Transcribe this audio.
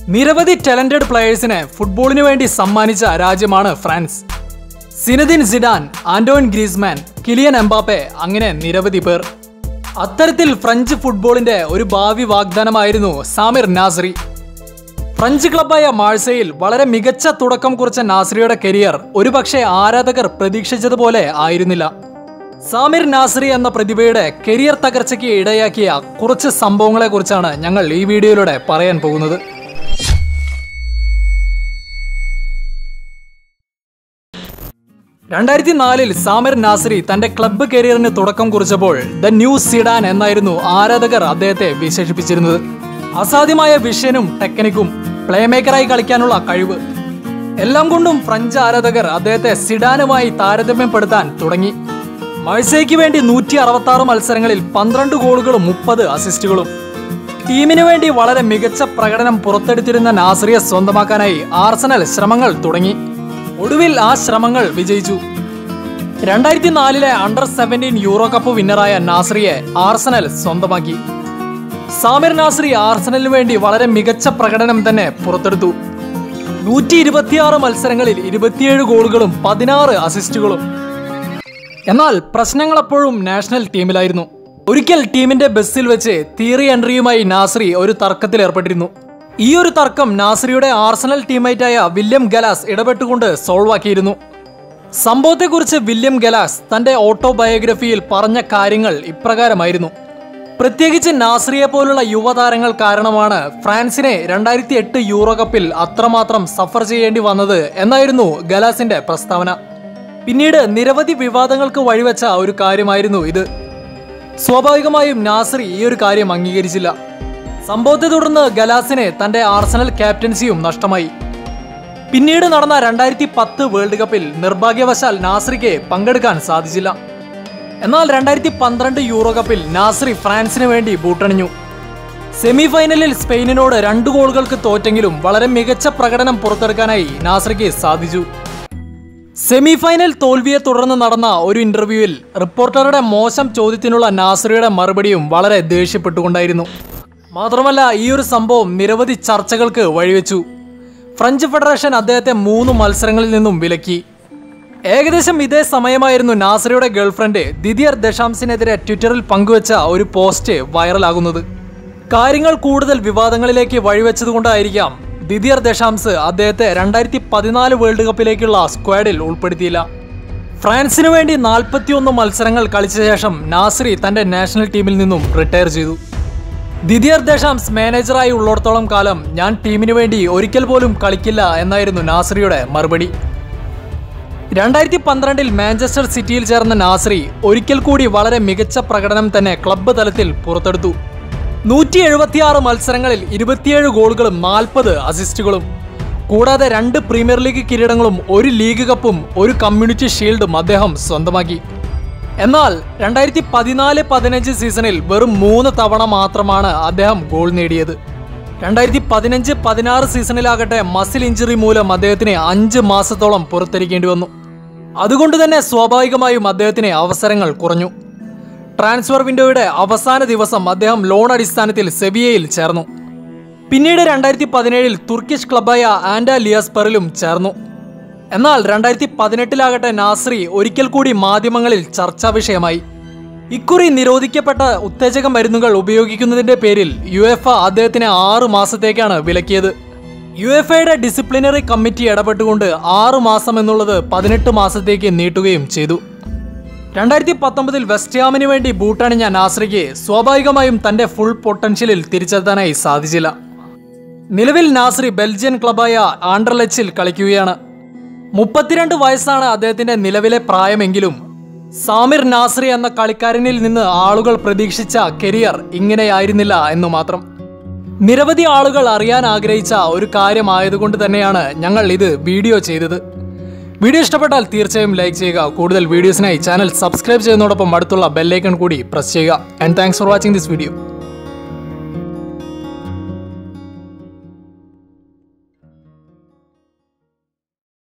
നിരവധി ടാലന്റഡ് പ്ലെയേഴ്സിനെ ഫുട്ബോളിന് വേണ്ടി സമ്മാനിച്ച രാജ്യമാണ് France Zinedine Zidane Antoine Griezmann Kylian Mbappe അങ്ങനെ നിരവധി പേർ അത്തരത്തിൽ ഫ്രഞ്ച് ഫുട്ബോളിന്റെ ഒരു ഭാവി വാഗ്ദാനമായിരുന്നു സാമിർ നാസറി ഫ്രഞ്ച് ക്ലബായ മാഴ്സയിൽ വളരെ മികച്ച തുടക്കം കുറിച്ച നാസറിയുടെ കരിയർ ഒരുപക്ഷെ ആരാധകർ പ്രതീക്ഷിച്ചതുപോലെ ആയിരുന്നില്ല സാമിർ നാസറി എന്ന പ്രതിഭയുടെ കരിയർ തകർച്ചയ്ക്ക് ഇടയാക്കിയ കുറച്ച് സംഭവങ്ങളെ കുറിച്ചാണ് ഞങ്ങൾ ഈ വീഡിയോയിലൂടെ പറയാൻ പോകുന്നത് രണ്ടായിരത്തി നാലിൽ സാമിർ നാസറി തന്റെ ക്ലബ്ബ് കരിയറിന് തുടക്കം കുറിച്ചപ്പോൾ ദ ന്യൂ സിഡാൻ എന്നായിരുന്നു ആരാധകർ അദ്ദേഹത്തെ വിശേഷിപ്പിച്ചിരുന്നത് അസാധ്യമായ വിഷനും ടെക്നിക്കും പ്ലേമേക്കറായി കളിക്കാനുള്ള കഴിവ് എല്ലാം കൊണ്ടും ഫ്രഞ്ച് ആരാധകർ അദ്ദേഹത്തെ സിഡാനുമായി താരതമ്യപ്പെടുത്താൻ തുടങ്ങി മഴ്സയ്ക്ക് വേണ്ടി നൂറ്റി അറുപത്തി ആറ് മത്സരങ്ങളിൽ പന്ത്രണ്ട് ഗോളുകളും മുപ്പത് അസിസ്റ്റുകളും ടീമിന് വേണ്ടി വളരെ മികച്ച പ്രകടനം പുറത്തെടുത്തിരുന്ന നാസറിയെ സ്വന്തമാക്കാനായി ആർസനൽ ശ്രമങ്ങൾ തുടങ്ങി ഒടുവിൽ ആ ശ്രമങ്ങൾ വിജയിച്ചു രണ്ടായിരത്തി നാലിലെ അണ്ടർ സെവൻറ്റീൻ യൂറോ കപ്പ് വിന്നറായ നാസറിയെ ആർസനൽ സ്വന്തമാക്കി സാമിർ നാസറി ആർസനലിന് വേണ്ടി വളരെ മികച്ച പ്രകടനം തന്നെ പുറത്തെടുത്തു നൂറ്റി ഇരുപത്തിയാറ് മത്സരങ്ങളിൽ ഇരുപത്തിയേഴ് ഗോളുകളും പതിനാറ് അസിസ്റ്റുകളും എന്നാൽ പ്രശ്നങ്ങൾ അപ്പോഴും നാഷണൽ ടീമിലായിരുന്നു ഒരിക്കൽ ടീമിന്റെ ബസ്സിൽ വെച്ച് തീറി എൻട്രിയുമായി നാസറി ഒരു തർക്കത്തിൽ ഏർപ്പെട്ടിരുന്നു ഈ ഒരു തർക്കം നാസറിയുടെ ആർസണൽ ടീമേറ്റായ വില്യം ഗലാസ് ഇടപെട്ടുകൊണ്ട് സോൾവ് ആക്കിയിരുന്നു സംഭവത്തെക്കുറിച്ച് വില്യം ഗലാസ് തന്റെ ഓട്ടോബയോഗ്രഫിയിൽ പറഞ്ഞ കാര്യങ്ങൾ ഇപ്രകാരമായിരുന്നു പ്രത്യേകിച്ച് നാസറിയെ പോലുള്ള യുവതാരങ്ങൾ കാരണമാണ് ഫ്രാൻസിനെ രണ്ടായിരത്തി എട്ട് യൂറോ കപ്പിൽ അത്രമാത്രം സഫർ ചെയ്യേണ്ടി വന്നത് എന്നായിരുന്നു ഗലാസിന്റെ പ്രസ്താവന പിന്നീട് നിരവധി വിവാദങ്ങൾക്ക് വഴിവെച്ച ഒരു കാര്യമായിരുന്നു ഇത് സ്വാഭാവികമായും നാസറി ഈ ഒരു കാര്യം അംഗീകരിച്ചില്ല സംഭവത്തെ തുടർന്ന് ഗലാസിന് തന്റെ ആർസണൽ ക്യാപ്റ്റൻസിയും നഷ്ടമായി പിന്നീട് നടന്ന രണ്ടായിരത്തി പത്ത് വേൾഡ് കപ്പിൽ നിർഭാഗ്യവശാൽ നാസറിക്ക് പങ്കെടുക്കാൻ സാധിച്ചില്ല എന്നാൽ രണ്ടായിരത്തി പന്ത്രണ്ട് യൂറോ കപ്പിൽ നാസറി ഫ്രാൻസിന് വേണ്ടി ബൂട്ടണിഞ്ഞു സെമി ഫൈനലിൽ സ്പെയിനിനോട് രണ്ട് ഗോളുകൾക്ക് തോറ്റെങ്കിലും വളരെ മികച്ച പ്രകടനം പുറത്തെടുക്കാനായി നാസറിക്ക് സാധിച്ചു സെമി ഫൈനൽ തോൽവിയെ തുടർന്ന് നടന്ന ഒരു ഇന്റർവ്യൂവിൽ റിപ്പോർട്ടറുടെ മോശം ചോദ്യത്തിനുള്ള നാസറിയുടെ മറുപടിയും വളരെ ദേഷ്യപ്പെട്ടുകൊണ്ടായിരുന്നു മാത്രമല്ല ഈ ഒരു സംഭവം നിരവധി ചർച്ചകൾക്ക് വഴിവെച്ചു ഫ്രഞ്ച് ഫെഡറേഷൻ അദ്ദേഹത്തെ മൂന്ന് മത്സരങ്ങളിൽ നിന്നും വിലക്കി ഏകദേശം ഇതേ സമയമായിരുന്നു നാസറിയുടെ ഗേൾഫ്രണ്ട് ദിദിയർ ദശാംസിനെതിരെ ട്വിറ്ററിൽ പങ്കുവച്ച ഒരു പോസ്റ്റ് വൈറലാകുന്നത് കാര്യങ്ങൾ കൂടുതൽ വിവാദങ്ങളിലേക്ക് വഴിവെച്ചതുകൊണ്ടായിരിക്കാം ദിദിയർ ദശാംസ് അദ്ദേഹത്തെ രണ്ടായിരത്തി പതിനാല് വേൾഡ് കപ്പിലേക്കുള്ള സ്ക്വാഡിൽ ഉൾപ്പെടുത്തിയില്ല ഫ്രാൻസിനു വേണ്ടി നാൽപ്പത്തിയൊന്ന് മത്സരങ്ങൾ കളിച്ച ശേഷം നാസറി തന്റെ നാഷണൽ ടീമിൽ നിന്നും റിട്ടയർ ചെയ്തു ദിദിയർ ദശാംസ് മാനേജറായി ഉള്ളിടത്തോളം കാലം ഞാൻ ടീമിന് വേണ്ടി ഒരിക്കൽ പോലും കളിക്കില്ല എന്നായിരുന്നു നാസറിയുടെ മറുപടി രണ്ടായിരത്തി പന്ത്രണ്ടിൽ മാഞ്ചസ്റ്റർ സിറ്റിയിൽ ചേർന്ന നാസറി ഒരിക്കൽ കൂടി വളരെ മികച്ച പ്രകടനം തന്നെ ക്ലബ്ബ് തലത്തിൽ പുറത്തെടുത്തു നൂറ്റി എഴുപത്തിയാറ് മത്സരങ്ങളിൽ ഇരുപത്തിയേഴ് ഗോളുകളും നാൽപ്പത് അസിസ്റ്റുകളും കൂടാതെ രണ്ട് പ്രീമിയർ ലീഗ് കിരീടങ്ങളും ഒരു ലീഗ് കപ്പും ഒരു കമ്മ്യൂണിറ്റി ഷീൽഡും അദ്ദേഹം സ്വന്തമാക്കി എന്നാൽ രണ്ടായിരത്തി പതിനാല് പതിനഞ്ച് സീസണിൽ വെറും മൂന്ന് തവണ മാത്രമാണ് അദ്ദേഹം ഗോൾ നേടിയത് രണ്ടായിരത്തി പതിനഞ്ച് പതിനാറ് സീസണിലാകട്ടെ മസിൽ ഇഞ്ചുറി മൂലം അദ്ദേഹത്തിന് അഞ്ച് മാസത്തോളം പുറത്തിരിക്കേണ്ടി വന്നു അതുകൊണ്ട് തന്നെ സ്വാഭാവികമായും അദ്ദേഹത്തിന് അവസരങ്ങൾ കുറഞ്ഞു ട്രാൻസ്ഫർ വിൻഡോയുടെ അവസാന ദിവസം അദ്ദേഹം ലോൺ അടിസ്ഥാനത്തിൽ സെവിയയിൽ ചേർന്നു പിന്നീട് രണ്ടായിരത്തി പതിനേഴിൽ തുർക്കിഷ് ക്ലബായ ആൻഡ ലിയസ്പറിലും ചേർന്നു എന്നാൽ രണ്ടായിരത്തി പതിനെട്ടിലാകട്ടെ നാസ്രി ഒരിക്കൽ കൂടി മാധ്യമങ്ങളിൽ ചർച്ചാ വിഷയമായി ഇക്കുറി നിരോധിക്കപ്പെട്ട ഉത്തേജക മരുന്നുകൾ ഉപയോഗിക്കുന്നതിന്റെ പേരിൽ യു എഫ് അദ്ദേഹത്തിന് ആറു മാസത്തേക്കാണ് വിലക്കിയത് യു എഫ് ഐയുടെ ഡിസിപ്ലിനറി കമ്മിറ്റി ഇടപെട്ടുകൊണ്ട് ആറു മാസം എന്നുള്ളത് പതിനെട്ട് മാസത്തേക്ക് നീട്ടുകയും ചെയ്തു രണ്ടായിരത്തി പത്തൊമ്പതിൽ വെസ്റ്റ്ഹാമിന് വേണ്ടി ബൂട്ടണിഞ്ഞ നാസ്രിക്ക് സ്വാഭാവികമായും തന്റെ ഫുൾ പൊട്ടൻഷ്യലിൽ തിരിച്ചെത്താനായി സാധിച്ചില്ല നിലവിൽ നാസ്രി ബെൽജിയൻ ക്ലബായ ആണ്ടർലെച്ചിൽ കളിക്കുകയാണ് മുപ്പത്തിരണ്ട് വയസ്സാണ് അദ്ദേഹത്തിന്റെ നിലവിലെ പ്രായമെങ്കിലും സാമിർ നാസ്രി എന്ന കളിക്കാരനിൽ നിന്ന് ആളുകൾ പ്രതീക്ഷിച്ച കരിയർ ഇങ്ങനെയായിരുന്നില്ല എന്നു മാത്രം നിരവധി ആളുകൾ അറിയാൻ ആഗ്രഹിച്ച ഒരു കാര്യമായതുകൊണ്ട് തന്നെയാണ് ഞങ്ങൾ ഇത് വീഡിയോ ചെയ്തത് വീഡിയോ ഇഷ്ടപ്പെട്ടാൽ തീർച്ചയായും ലൈക്ക് ചെയ്യുക കൂടുതൽ വീഡിയോസിനായി ചാനൽ സബ്സ്ക്രൈബ് ചെയ്യുന്നതോടൊപ്പം അടുത്തുള്ള ബെല്ലൈക്കൺ കൂടി പ്രസ് ചെയ്യുക and thanks for watching this video